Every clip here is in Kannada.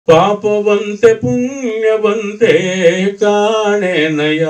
ಪಾಪವಂತೆ ಪುಣ್ಯವಂತೆ ಕಾಣೆನಯ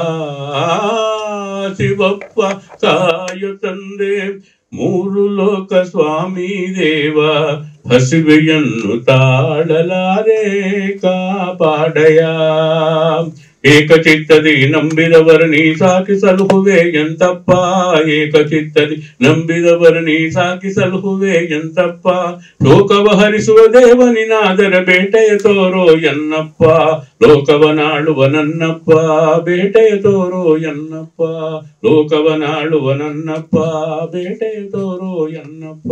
ಶಿವಪ್ಪ ಕಾಯು ತಂದೆ ಮೂರು ಲೋಕ ಸ್ವಾಮಿ ದೇವ ಹಸಿವೆಯನ್ನು ತಾಳಲಾರೆ ಕಾಪಾಡಯ ಏಕಚಿತ್ತದಿ ನಂಬಿದವರ ನೀ ಸಾಕಿ ಸಲಹುವೆ ಎಂತಪ್ಪ ಏಕಚಿತ್ತದಿ ನಂಬಿದವರ ನೀ ಸಾಕಿ ಸಲಹುವೆ ಎಂತಪ್ಪ ಲೋಕವ ಹರಿಸುವ ದೇವನಿನಾದರ ಬೇಟೆಯ ತೋರೋ ಎನ್ನಪ್ಪ ಲೋಕವನಾಳುವ ನನ್ನಪ್ಪ ಬೇಟೆಯ ತೋರೋ ಎನ್ನಪ್ಪ ಲೋಕವನಾಳುವ ನನ್ನಪ್ಪ ಬೇಟೆಯ ತೋರೋ ಎನ್ನಪ್ಪ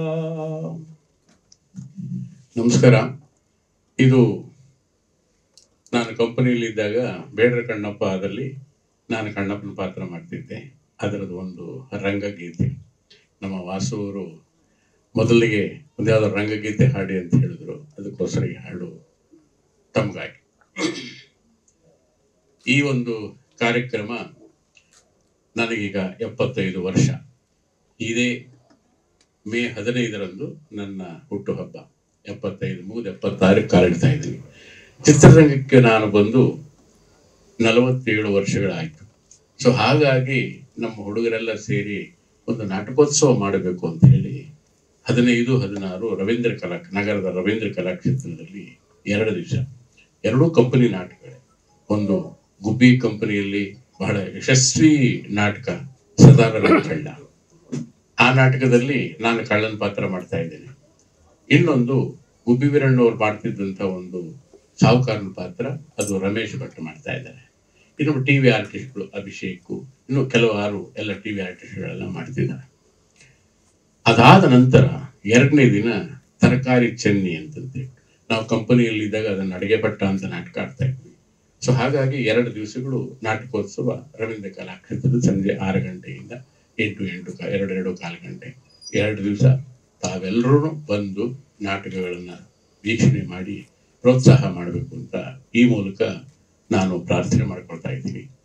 ನಮಸ್ಕಾರ ಇದು ನಾನು ಕಂಪನಿಯಲ್ಲಿ ಇದ್ದಾಗ ಬೇಡರ ಕಣ್ಣಪ್ಪ ಅದಲ್ಲಿ ನಾನು ಕಣ್ಣಪ್ಪನ ಪಾತ್ರ ಮಾಡ್ತಿದ್ದೆ ಅದರದ್ದು ಒಂದು ರಂಗಗೀತೆ ನಮ್ಮ ವಾಸು ಅವರು ಮೊದಲಿಗೆ ಒಂದು ಯಾವ್ದೋ ರಂಗಗೀತೆ ಹಾಡಿ ಅಂತ ಹೇಳಿದ್ರು ಅದಕ್ಕೋಸ್ಕರ ಈ ಹಾಡು ತಮಗಾಗಿ ಈ ಒಂದು ಕಾರ್ಯಕ್ರಮ ನನಗೀಗ ಎಪ್ಪತ್ತೈದು ವರ್ಷ ಇದೇ ಮೇ ಹದಿನೈದರಂದು ನನ್ನ ಹುಟ್ಟುಹಬ್ಬ ಎಪ್ಪತ್ತೈದು ಮುಗಿದು ಎಪ್ಪತ್ತಾರಕ್ಕೆ ಕಾಲಿಡ್ತಾ ಇದ್ದೀನಿ ಚಿತ್ರರಂಗಕ್ಕೆ ನಾನು ಬಂದು ನಲವತ್ತೇಳು ವರ್ಷಗಳಾಯಿತು ಸೊ ಹಾಗಾಗಿ ನಮ್ಮ ಹುಡುಗರೆಲ್ಲ ಸೇರಿ ಒಂದು ನಾಟಕೋತ್ಸವ ಮಾಡಬೇಕು ಅಂತ ಹೇಳಿ ಹದಿನೈದು ಹದಿನಾರು ರವೀಂದ್ರ ಕಲಾ ನಗರದ ರವೀಂದ್ರ ಕಲಾಕ್ಷೇತ್ರದಲ್ಲಿ ಎರಡು ದಿವಸ ಎರಡೂ ಕಂಪನಿ ನಾಟಕಗಳೇ ಒಂದು ಗುಬ್ಬಿ ಕಂಪನಿಯಲ್ಲಿ ಬಹಳ ಯಶಸ್ವಿ ನಾಟಕ ಸದಾನಂದ ಕಳ್ಳ ಆ ನಾಟಕದಲ್ಲಿ ನಾನು ಕಳ್ಳನ ಪಾತ್ರ ಮಾಡ್ತಾ ಇದ್ದೇನೆ ಇನ್ನೊಂದು ಗುಬ್ಬಿ ವೀರಣ್ಣವ್ರು ಮಾಡ್ತಿದ್ದಂಥ ಒಂದು ಸಾಹುಕಾರನ ಪಾತ್ರ ಅದು ರಮೇಶ್ ಭಟ್ ಮಾಡ್ತಾ ಇದ್ದಾರೆ ಇನ್ನು ಟಿ ವಿ ಆರ್ಟಿಸ್ಟ್ಗಳು ಅಭಿಷೇಕ್ ಇನ್ನು ಕೆಲವಾರು ಎಲ್ಲ ಟಿ ವಿ ಆರ್ಟಿಸ್ಟ್ಗಳೆಲ್ಲ ಮಾಡ್ತಿದ್ದಾರೆ ಅದಾದ ನಂತರ ಎರಡನೇ ದಿನ ತರಕಾರಿ ಚೆನ್ನಿ ಅಂತಂತೆ ನಾವು ಕಂಪನಿಯಲ್ಲಿ ಇದ್ದಾಗ ಅದನ್ನು ಅಡಿಗೆ ಭಟ್ಟ ಅಂತ ನಾಟಕ ಆಡ್ತಾ ಇದ್ವಿ ಸೊ ಹಾಗಾಗಿ ಎರಡು ದಿವಸಗಳು ನಾಟಕೋತ್ಸವ ರವೀಂದ್ರ ಕಲಾಕ್ಷೇತ್ರದ ಸಂಜೆ ಆರು ಗಂಟೆಯಿಂದ ಎಂಟು ಎಂಟು ಕಾ ಎರಡು ಎರಡು ಕಾಲು ಗಂಟೆ ಎರಡು ದಿವಸ ತಾವೆಲ್ಲರೂ ಬಂದು ನಾಟಕಗಳನ್ನು ವೀಕ್ಷಣೆ ಮಾಡಿ ಪ್ರೋತ್ಸಾಹ ಮಾಡಬೇಕು ಅಂತ ಈ ಮೂಲಕ ನಾನು ಪ್ರಾರ್ಥನೆ ಮಾಡ್ಕೊಳ್ತಾ ಇದ್ದೀನಿ